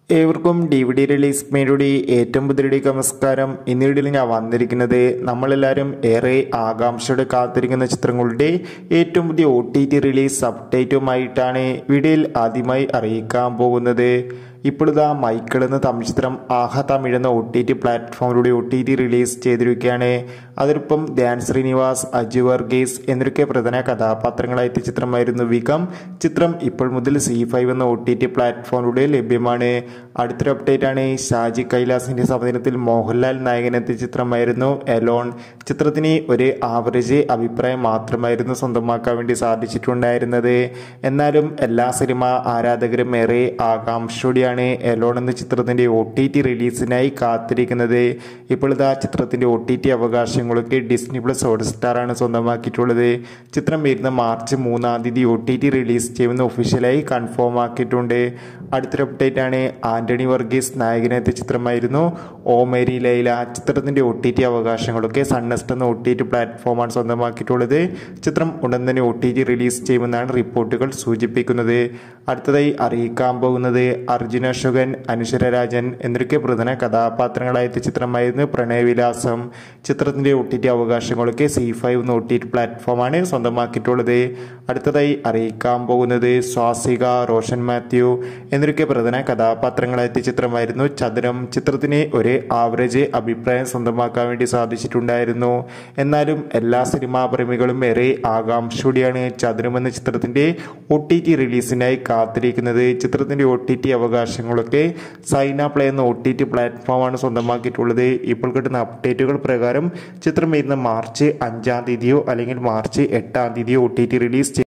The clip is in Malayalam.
ഏവർക്കും ഡി വി ഡി റിലീസ് മേരുടെ ഏറ്റവും പുതിയടിക്ക് നമസ്കാരം ഇന്ന് വീഡിയോയിൽ ഞാൻ വന്നിരിക്കുന്നത് നമ്മളെല്ലാവരും ഏറെ ആകാംക്ഷയോടെ കാത്തിരിക്കുന്ന ചിത്രങ്ങളുടെ ഏറ്റവും പുതിയ ഒ ടി ടി റിലീസ് അപ്ഡേറ്റുമായിട്ടാണ് വീഡിയോയിൽ ആദ്യമായി അറിയിക്കാൻ പോകുന്നത് ഇപ്പോഴിതാ മൈക്കിൾ എന്ന തമിഴ് ചിത്രം ആഹ തമിഴ് എന്ന ഒ ടി ടി പ്ലാറ്റ്ഫോമിലൂടെ ഒ ടി ടി റിലീസ് ചെയ്തിരിക്കുകയാണ് അതിനൊപ്പം ധ്യാൻ ശ്രീനിവാസ് അജു വർഗീസ് എന്നൊക്കെ പ്രധാന കഥാപാത്രങ്ങളായ ചിത്രമായിരുന്നു വികം ചിത്രം ഇപ്പോൾ മുതൽ സി ഫൈവ് എന്ന ഒ ടി ടി പ്ലാറ്റ്ഫോമിലൂടെ ലഭ്യമാണ് അടുത്തൊരു അപ്ഡേറ്റ് ആണ് ഷാജി കൈലാസിന്റെ സംവിധാനത്തിൽ മോഹൻലാൽ നായകനെത്തിയ ചിത്രമായിരുന്നു എലോൺ ചിത്രത്തിന് ഒരു ആവറേജ് അഭിപ്രായം മാത്രമായിരുന്നു സ്വന്തമാക്കാൻ വേണ്ടി സാധിച്ചിട്ടുണ്ടായിരുന്നത് എന്നാലും എല്ലാ സിനിമ ആരാധകരും ഏറെ ആകാംക്ഷയോടെയാണ് എലോൺ എന്ന ചിത്രത്തിന്റെ ഒ ടി ടി റിലീസിനായി കാത്തിരിക്കുന്നത് ഇപ്പോൾ ഇതാ ചിത്രത്തിന്റെ ഒ ടി ടി അവകാശങ്ങളൊക്കെ ഡിസ്നി പ്ലസ് ഹോട്ട്സ്റ്റാർ ആണ് സ്വന്തമാക്കിയിട്ടുള്ളത് ചിത്രം വരുന്ന മാർച്ച് മൂന്നാം തീയതി ഒ ടി ടി റിലീസ് ചെയ്യുമെന്ന് ഒഫീഷ്യലായി കൺഫേം ആക്കിയിട്ടുണ്ട് അടുത്തൊരു അപ്ഡേറ്റ് ആണ് ആന്റണി വർഗീസ് നായകനെത്തിയ ചിത്രമായിരുന്നു ഓ മേരി ലൈല ചിത്രത്തിന്റെ ഒ ടി ടി അവകാശങ്ങളൊക്കെ സൺനെസ്റ്റ് എന്ന ഒ ടി ടി പ്ലാറ്റ്ഫോമാണ് സ്വന്തമാക്കിയിട്ടുള്ളത് ചിത്രം ഉടൻ തന്നെ ഒ ടി ടി റിലീസ് ചെയ്യുമെന്നാണ് റിപ്പോർട്ടുകൾ സൂചിപ്പിക്കുന്നത് അടുത്തതായി അറിയിക്കാൻ പോകുന്നത് അർജുന അശോകൻ അനുശ്വര രാജൻ എന്നൊക്കെ പ്രധാന കഥാപാത്രങ്ങളായ ചിത്രമായിരുന്നു പ്രണയവിലാസം ചിത്രത്തിന്റെ ഒ ടി ടി അവകാശങ്ങളൊക്കെ സി ഫൈവ് എന്ന ഒ ടി ടി പ്ലാറ്റ്ഫോമാണ് സ്വന്തമാക്കിയിട്ടുള്ളത് അടുത്തതായി അറിയിക്കാൻ പോകുന്നത് സ്വാസിക റോഷൻ മാത്യു എന്നൊക്കെ പ്രധാന കഥാപാത്രങ്ങളായ ചിത്രമായിരുന്നു ചതുരം ചിത്രത്തിന് ഒരു ആവറേജ് അഭിപ്രായം സ്വന്തമാക്കാൻ വേണ്ടി സാധിച്ചിട്ടുണ്ടായിരുന്നു എന്നാലും എല്ലാ സിനിമാ പ്രേമികളും ഏറെ ആകാംക്ഷയോടെയാണ് ചതുരം എന്ന ചിത്രത്തിന്റെ ഒ ടി ടി റിലീസിനായി കാത്തിരിക്കുന്നത് ചിത്രത്തിന്റെ ഒ ടി ടി അവകാശങ്ങളൊക്കെ സൈന പ്ലേ എന്ന ഒ ടി ടി പ്ലാറ്റ്ഫോമാണ് സ്വന്തമാക്കിയിട്ടുള്ളത് ഇപ്പോൾ കിട്ടുന്ന അപ്ഡേറ്റുകൾ പ്രകാരം ചിത്രം വരുന്ന മാർച്ച് അഞ്ചാം തീയതിയോ അല്ലെങ്കിൽ മാർച്ച് എട്ടാം തീയതിയോ ഒ ടി ടി റിലീസ്